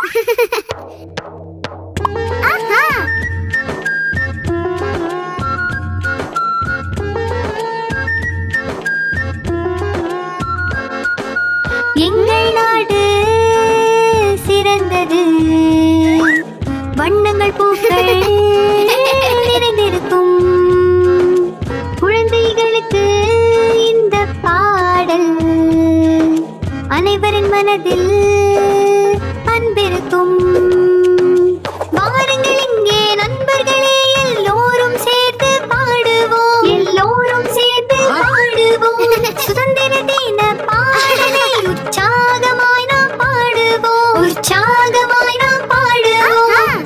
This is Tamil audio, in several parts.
ஆஹா எங்கள் நாடு சிறந்தது வண்ணங்கள் பூக்கள் நிறைந்திருக்கும் குழந்தைகளுக்கு இந்த பாடல் அனைவரின் மனதில் அன்பிருக்கும் வாருங்கள் இங்கே நண்பர்களே எல்லோரும் சேர்ந்து பாடுவோம் எல்லோரும் சேர்ந்து பாடுவோம் சுதந்திர தின பாடலை உற்சாகமாய் நாம் பாடுவோம் உற்சாகமாய் நாம் பாடுவோம்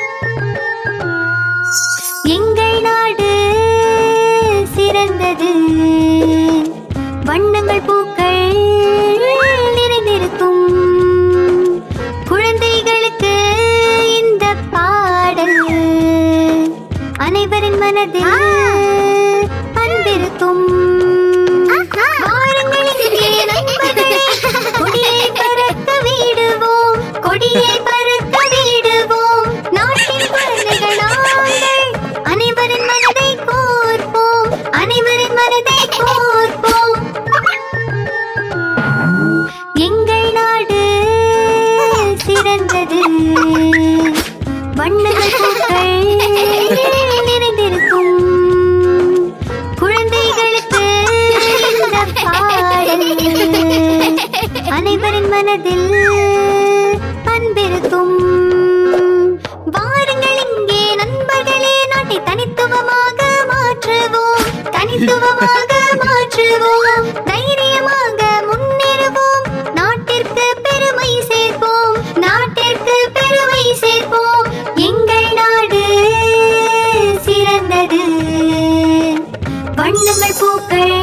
எங்கள் நாடு சிறந்தது வண்ணங்கள் பூக்கள் நிறைந்திருக்கும் குழந்தைகளுக்கு இந்த பாடல் அனைவரின் மனதில் அன்பிருக்கும் வாருங்கள் இங்கே நண்பர்களே, கொடியை பறக்க விடுவோம் கொடியை பறக்க விடுவோம் நாட்டின் குழந்தைகள் நாங்கள் அனைவரின் மனதை கோர்ப்போம் அனைவரின் மனதை கோர்ப்போம் எங்கள் நாடு சிறந்தது வண்ணங்கள் பூக்கள் நிறைந்திருக்கும் குழந்தைகளுக்கு இந்த பாடல் அனைவரின் மனதில் அன்பிருக்கும் வாருங்கள் இங்கே நண்பர்களே நாட்டை தனித்துவமாக மாற்றுவோம் தனித்துவமாக மாற்றுவோம் தைரியமாக முன்னேறுவோம் நாட்டிற்கு பெருமை சேர்ப்போம் நாட்டிற்கு பெருமை சேர்ப்போம் எங்கள் நாடு சிறந்தது வண்ணங்கள் பூக்கள்